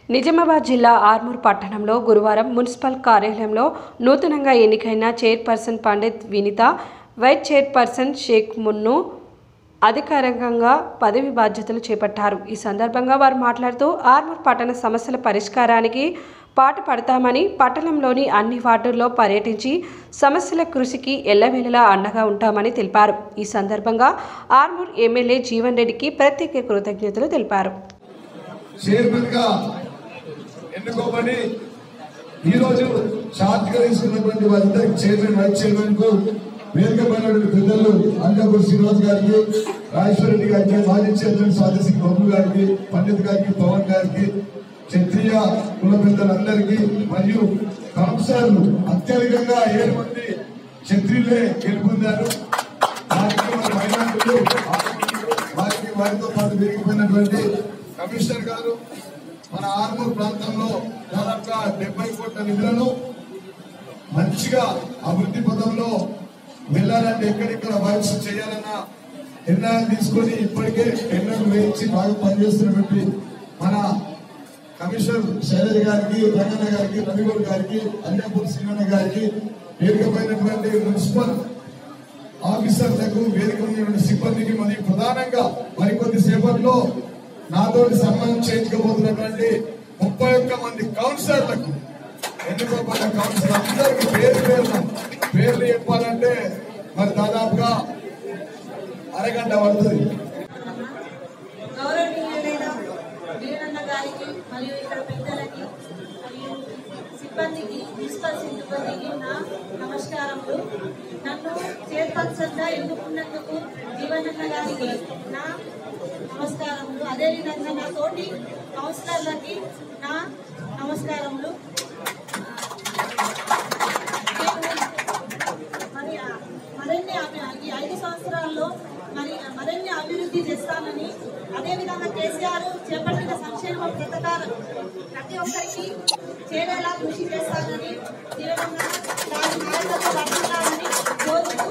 నిజామాబాద్ జిల్లా ఆర్మూర్ పట్టణంలో గురువారం మున్సిపల్ కార్యాలయంలో నూతనంగా ఎన్నికైన chairperson Pandit Vinitha vice chairperson Sheikh Munnu అధికారికంగా పదవి బాధ్యతలు చేపట్టారు ఈ సందర్భంగా వారు మాట్లాడుతూ ఆర్మూర్ పట్టణ సమస్యల పరిష్కారానికి పాట పడతామని పట్టణంలోని అన్ని వార్డుల్లో పర్యటించి సమస్యల కృషికి ఎల్లవేళలా అండగా ఉంటామని తెలిపారు ఈ సందర్భంగా ఆర్మూర్ ఎమ్మెల్యే జీవన్ రెడ్డికి ప్రత్యేక కృతజ్ఞతలు తెలిపారు చైర్మన్ గా ఎన్నుకోబడి ఈ రోజు చార్జ్ గా తీసుకున్నటువంటి వారిద్దరికి చైర్మన్ వైస్ చైర్మన్ కు వేదిక పడినటువంటి పెద్దలు అంజాపూర్ శ్రీనివాస్ గారికి రాజేశ్వర రెడ్డి గారికి మాజీ చైర్మన్ స్వాతి సింగ్ బాబు గారికి పండిత్ గారికి పవన్ గారికి క్షత్రియ కుల పెద్దలందరికీ మరియు కౌన్సిలర్లు అత్యధికంగా ఏడు మంది క్షత్రియులే గెలుపొందారు వారికి మన మైనార్టీలు వారికి వారితో పాటు పెరిగిపోయినటువంటి కమిషనర్ గారు మన ఆర్మూర్ ప్రాంతంలో దాదాపుగా డెబ్బై కోట్ల నిధులను మంచిగా అభివృద్ధి పదంలో వెళ్ళాలంటే ఎక్కడెక్కడ వర్క్స్ చేయాలన్న నిర్ణయాలు తీసుకొని ఇప్పటికే టెండర్లు వేయించి బాగా పనిచేస్తున్నటువంటి మన కమిషనర్ శైలజ గారికి రంగన్న గారికి రవిగౌడ్ గారికి అన్యాపూర్ శ్రీవన్న గారికి వేదికమైనటువంటి మున్సిపల్ ఆఫీసర్లకు వేదిక ఉన్నటువంటి సిబ్బందికి మరియు ప్రధానంగా మరికొద్ది సేపట్లో నాతో సంబంధం చేయించకపోతున్నటువంటి ముప్పై ఒక్క మంది కౌన్సిలర్లకు ఎన్నుకోబడ్డ కౌన్సిలర్ అందరికి పేరు పేరు పేర్లు చెప్పాలంటే మరి దాదాపుగా అరగంట పడుతుంది గౌరవనీయులైన వీరన్న గారికి మరియు ఇక్కడ పెద్దలకి మరియు సిబ్బందికి మున్సిపల్ సిబ్బందికి నా నమస్కారములు నన్ను చైర్పర్సన్ గా ఎన్నుకున్నందుకు జీవనన్న గారికి నా నమస్కారములు అదేవిధంగా నా తోటి కౌన్సిలర్లకి నా నమస్కారములు మరి ఆ మరిన్ని అభి- ఈ ఐదు సంవత్సరాల్లో మరి మరిన్ని అభివృద్ధి చేస్తానని అదేవిధంగా కేసీఆర్ చేపట్టిన సంక్షేమ పథకాలు ప్రతి ఒక్కరికి చేరేలా కృషి చేస్తానని తీవ్రంగా దాని నాయకత్వం వర్తిస్తానని కోరుతూ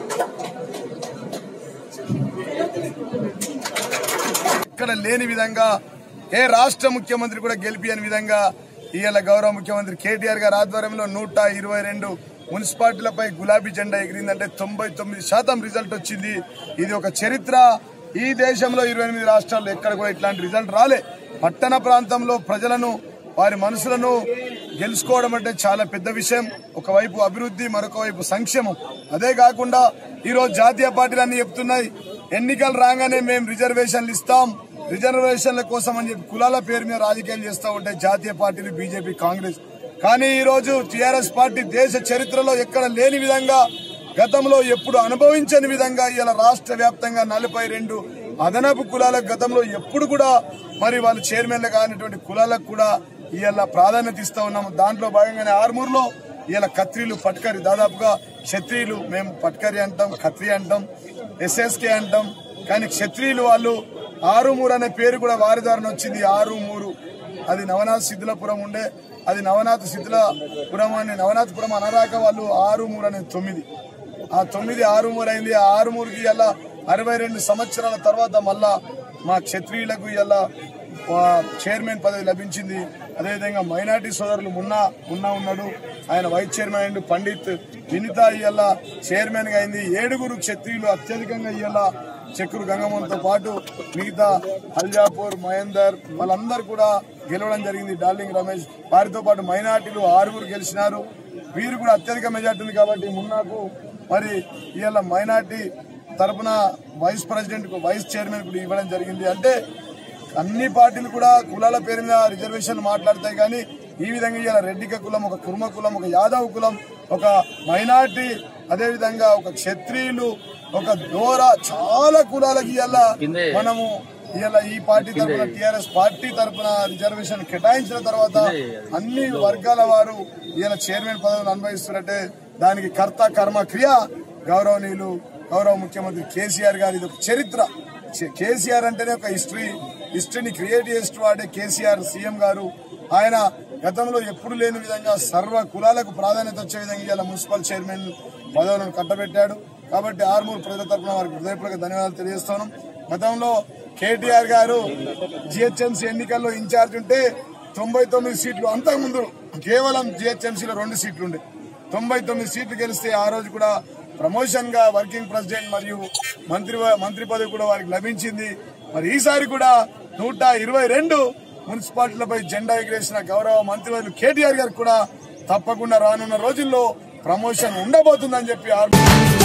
సెలవు తీసుకుంటున్నాను. ఇక్కడ లేని విధంగా ఏ రాష్ట్ర ముఖ్యమంత్రి కూడా గెలిపియని విధంగా ఇవాళ గౌరవ ముఖ్యమంత్రి కేటీఆర్ గారి ఆధ్వర్యంలో నూట ఇరవై రెండు మున్సిపాలిటీలపై గులాబీ జెండా ఎగిరిందంటే తొంభై తొమ్మిది శాతం రిజల్ట్ వచ్చింది ఇది ఒక చరిత్ర ఈ దేశంలో ఇరవై ఎనిమిది రాష్ట్రాల్లో ఎక్కడ కూడా ఇట్లాంటి రిజల్ట్ రాలే పట్టణ ప్రాంతంలో ప్రజలను వారి మనసులను గెలుచుకోవడం అంటే చాలా పెద్ద విషయం ఒకవైపు అభివృద్ధి మరొక వైపు సంక్షేమం అదే కాకుండా ఈరోజు జాతీయ పార్టీలు అన్ని చెప్తున్నాయి ఎన్నికలు రాగానే మేము రిజర్వేషన్లు ఇస్తాం రిజర్వేషన్ల కోసం అని చెప్పి కులాల పేరు మీద రాజకీయాలు చేస్తూ ఉంటాయి జాతీయ పార్టీలు బీజేపీ కాంగ్రెస్ కానీ ఈ రోజు టీఆర్ఎస్ పార్టీ దేశ చరిత్రలో ఎక్కడ లేని విధంగా గతంలో ఎప్పుడు అనుభవించని విధంగా ఇలా రాష్ట్ర వ్యాప్తంగా నలభై రెండు అదనపు కులాలకు గతంలో ఎప్పుడు కూడా మరి వాళ్ళు చైర్మన్లు కానిటువంటి కులాలకు కూడా ఇవాళ ప్రాధాన్యత ఇస్తా ఉన్నాము దాంట్లో భాగంగానే ఆర్మూర్లో ఇవాళ కత్రీలు పట్కరి దాదాపుగా క్షత్రియులు మేము పట్కరి అంటాం ఖత్రి అంటాం ఎస్ఎస్కే అంటాం కానీ క్షత్రియులు వాళ్ళు ఆరుమూరు అనే పేరు కూడా వారి ద్వారా వచ్చింది ఆరుమూరు అది నవనాథ్ సిద్ధులపురం ఉండే అది నవనాథ్ సిద్ధులపురం అని నవనాథపురం అనరాక వాళ్ళు ఆరుమూరు అనేది తొమ్మిది ఆ తొమ్మిది ఆరుమూరు అయింది ఆ ఆరుమూరుకి ఇలా అరవై రెండు సంవత్సరాల తర్వాత మళ్ళా మా క్షత్రియులకు ఇలా చైర్మన్ పదవి లభించింది అదేవిధంగా మైనార్టీ సోదరులు మున్నా మున్నా ఉన్నాడు ఆయన వైస్ చైర్మన్ అయిండు పండిత్ వినిత ఇవాళ చైర్మన్ గా అయింది ఏడుగురు క్షత్రియులు అత్యధికంగా ఇవాళ చక్రు గంగమ్మతో పాటు మిగతా అల్జాపూర్ మహేందర్ వాళ్ళందరూ కూడా గెలవడం జరిగింది డార్లింగ్ రమేష్ వారితో పాటు మైనార్టీలు ఆరుగురు గెలిచినారు వీరు కూడా అత్యధిక మెజార్టీ ఉంది కాబట్టి మున్నాకు మరి ఇవాళ మైనార్టీ తరపున వైస్ ప్రెసిడెంట్ కు వైస్ చైర్మన్ కూడా ఇవ్వడం జరిగింది అంటే అన్ని పార్టీలు కూడా కులాల పేరు మీద రిజర్వేషన్ మాట్లాడతాయి కానీ ఈ విధంగా ఇవాళ రెడ్డిక కులం ఒక కుర్మ కులం ఒక యాదవ్ కులం ఒక మైనార్టీ అదే విధంగా ఒక క్షత్రియులు ఒక దోర చాలా కులాలకి ఇవాళ మనము ఇవాళ ఈ పార్టీ తరఫున టిఆర్ఎస్ పార్టీ తరఫున రిజర్వేషన్ కేటాయించిన తర్వాత అన్ని వర్గాల వారు ఇవాళ చైర్మన్ పదవిని అనుభవిస్తున్నట్టే దానికి కర్త కర్మ క్రియ గౌరవనీయులు గౌరవ ముఖ్యమంత్రి కేసీఆర్ గారి ఇది ఒక చరిత్ర చే- కేసీఆర్ అంటేనే ఒక హిస్టరీ హిస్టరీని క్రియేట్ చేస్తూ వాడే కేసీఆర్ సీఎం గారు ఆయన గతంలో ఎప్పుడు లేని విధంగా సర్వ కులాలకు ప్రాధాన్యత వచ్చే విధంగా ఇలా మున్సిపల్ చైర్మన్ పదవులను కట్టబెట్టాడు కాబట్టి ఆర్మూర్ ప్రజల తరపున వారికి హృదయపూర్వక ధన్యవాదాలు తెలియజేస్తున్నాం గతంలో కేటీఆర్ గారు జిహెచ్ఎంసీ ఎన్నికల్లో ఇన్ఛార్జ్ ఉంటే తొంభై తొమ్మిది సీట్లు అంతకుముందు కేవలం జిహెచ్ఎంసీలో రెండు సీట్లు ఉండే తొంభై తొమ్మిది సీట్లు గెలిస్తే ఆ రోజు కూడా ప్రమోషన్ గా వర్కింగ్ ప్రెసిడెంట్ మరియు మంత్రి మంత్రి పదవి కూడా వారికి లభించింది మరి ఈసారి కూడా నూట ఇరవై రెండు మున్సిపాలిటీలపై జెండా ఎగిరేసిన గౌరవ మంత్రివర్యులు కేటీఆర్ గారు కూడా తప్పకుండా రానున్న రోజుల్లో ప్రమోషన్ ఉండబోతుందని చెప్పి ఆర్మీ